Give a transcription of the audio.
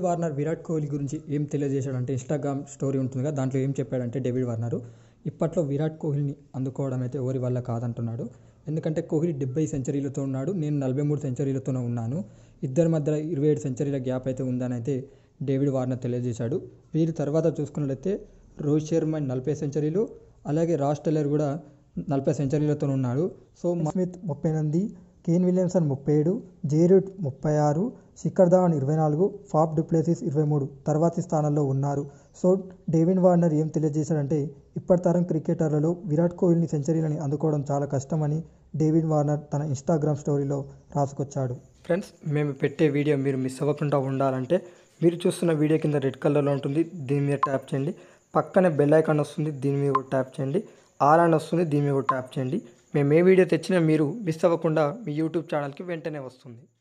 Warner Virat Kohli గురించి ఏం తెలియజేశాడంటే Instagram story ఉంటుంది కదా దాంట్లో ఏం చెప్పాడంటే డేవిడ్ వార్నర్ ఇప్పట్లో విరాట్ కోహ్లీని అందుకోవడం అయితే ఎవరి వల్ల కాదంటున్నాడు ఎందుకంటే కోహ్లీ డెబ్బై సెంచరీలతో ఉన్నాడు నేను నలభై మూడు సెంచరీలతోనే ఉన్నాను ఇద్దరి మధ్య ఇరవై ఏడు సెంచరీల గ్యాప్ అయితే ఉందని అయితే డేవిడ్ వార్నర్ తెలియజేశాడు వీరి తర్వాత చూసుకున్నట్లయితే రోహిత్ శర్మ నలభై సెంచరీలు అలాగే రాజ్ టైలర్ కూడా నలభై సెంచరీలతో ఉన్నాడు సో స్మిత్ ముప్పై ఎనిమిది కేన్ విలియమ్సన్ ముప్పై ఏడు జేరూట్ ముప్పై ఆరు శిఖర్ ధావన్ ఇరవై నాలుగు ఫాఫ్ డిప్లెసిస్ ఇరవై మూడు తర్వాతి స్థానంలో ఉన్నారు సో డేవిడ్ వార్నర్ ఏం తెలియజేశాడంటే ఇప్పటి తరం క్రికెటర్లలో విరాట్ కోహ్లీని సెంచరీలని అందుకోవడం చాలా కష్టమని డేవిడ్ వార్నర్ తన ఇన్స్టాగ్రామ్ స్టోరీలో రాసుకొచ్చాడు ఫ్రెండ్స్ మేము పెట్టే వీడియో మీరు మిస్ అవ్వకుండా ఉండాలంటే మీరు చూస్తున్న వీడియో కింద రెడ్ కలర్లో ఉంటుంది దీని మీద ట్యాప్ చేయండి పక్కనే బెల్ ఐకాన్ వస్తుంది దీని మీద కూడా ట్యాప్ చేయండి ఆల్ అని వస్తుంది దీని మీద కూడా ట్యాప్ చేయండి మేము ఏ వీడియో తెచ్చినా మీరు మిస్ అవ్వకుండా మీ యూట్యూబ్ ఛానల్కి వెంటనే వస్తుంది